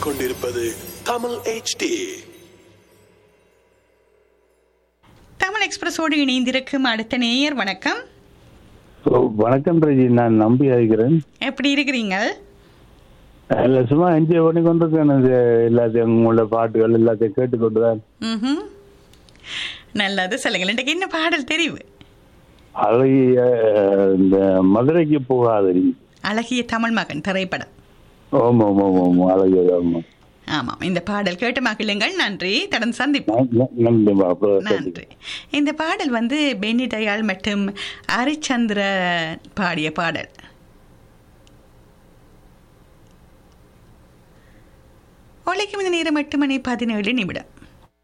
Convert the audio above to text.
கேட்டுக்கொண்டிருப்பது தமிழ் HD தமிழ் எக்ஸ்பிரஸோடு இணைந்திருக்கும் அடுத்த நேயர் வணக்கம் ஓ, வணக்கம் ரஜி நான் நம்பி அழைக்கிறேன் எப்படி இருக்கிறீங்க இல்ல சும்மா என்ஜாய் பண்ணி கொண்டிருக்கேன் இது எல்லாத்தையும் உங்களோட பாட்டுகள் எல்லாத்தையும் கேட்டுக்கொண்டுதான் ம்ஹும். நல்லது சொல்லுங்கள் இன்றைக்கு என்ன பாடல் தெரிவு அழகிய அஹ், இந்த மதுரைக்கு போகாதடி அழகிய தமிழ் மகன் திரைப்படம் ஓம் ஓம் ஓம் ஓம் அழகிய ஆமா. ஆமாம் இந்த பாடல் கேட்டு மகிழுங்கள் நன்றி தொடர்ந்து சந்திப்போம் ந- ந- நன்றி பாப்பா. நன்றி இந்த பாடல் வந்து பென்னி தயாள் மற்றும் ஹரிச்சந்திர பாடிய பாடல் ஒலிக்கும் இந்த நேரம் எட்டு மணி பதினேழு நிமிடம்